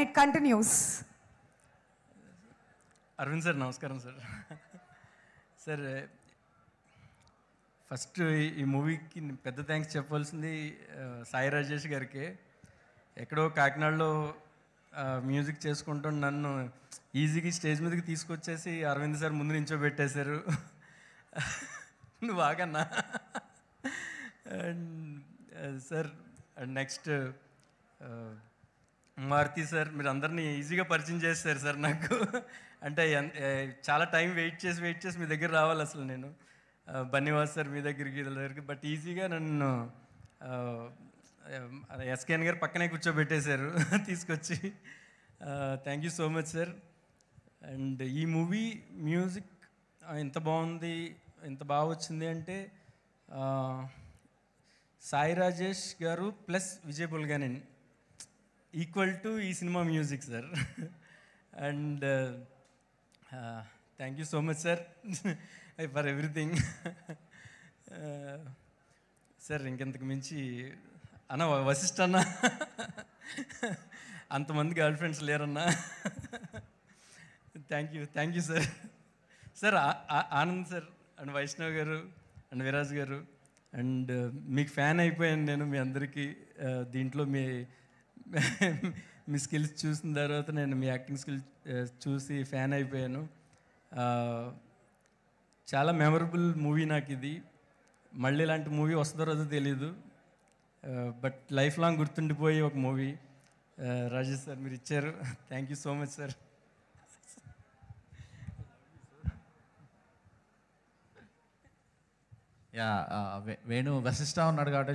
it continues Aravind sir నమస్కారం sir sir first ఈ మూవీకి పెద్ద థ్యాంక్స్ చెప్పాల్సింది ఆ, సాయి రాజేష్ గారికి ఎక్కడో కాకినాడలో ఆ, మ్యూజిక్ చేసుకుంటూ నన్ను ఈజీగా స్టేజ్ మీదకి తీసుకొచ్చేసి అరవింద్ సార్ ముందు నించోబెట్టేశారు నువ్వు బాగన్నా and sir and next Maruthi sir మీరు అందరినీ ఈజీగా పరిచయం చేస్తారు సార్ నాకు అంటే ఎన్- ఏ, చాలా టైం వెయిట్ చేసి వెయిట్ చేసి మీ దగ్గర రావాలి అసలు నేను ఆ, బన్నీవాస్ సార్ మీ దగ్గరికి వీళ్ళ దగ్గరికి బట్ ఈజీగా నన్ను ఎస్కేఎన్ గారు పక్కనే కూర్చోబెట్టేశారు తీసుకొచ్చి thank you so much sir and ఈ మూవీ మ్యూజిక్ ఎంత బాగుంది ఎంత బాగా వచ్చింది అంటే ఆ, సాయి రాజేష్ గారు plus Vijay Bulganin equal to ఈ cinema music sir and thank you so much sir for everything sir ఇంకెంతకు మించి అన్న వశిష్ఠ అన్న అంతమంది గర్ల్ ఫ్రెండ్స్ లేరన్నా thank you thank you sir sir ఆ- ఆ- ఆనంద్ సార్ అండ్ వైష్ణవ్ గారు అండ్ విరాజ్ గారు అండ్ మీకు ఫ్యాన్ అయిపోయాను నేను మీ అందరికీ ఆ, దీంట్లో మీ మీ స్కిల్స్ చూసిన తర్వాత నేను మీ యాక్టింగ్ స్కిల్స్ చూసి ఫ్యాన్ అయిపోయాను ఆ, చాలా మెమరబుల్ మూవీ నాకు ఇది మళ్ళీ ఇలాంటి మూవీ వస్తుందో రాదో తెలియదు బట్ లైఫ్ లాంగ్ గుర్తుండిపోయే ఒక మూవీ రాజేష్ సార్ మీరు ఇచ్చారు thank you so much sir yeah ఆ, వే- వేణు వశిష్ట ఉన్నాడు కాబట్టి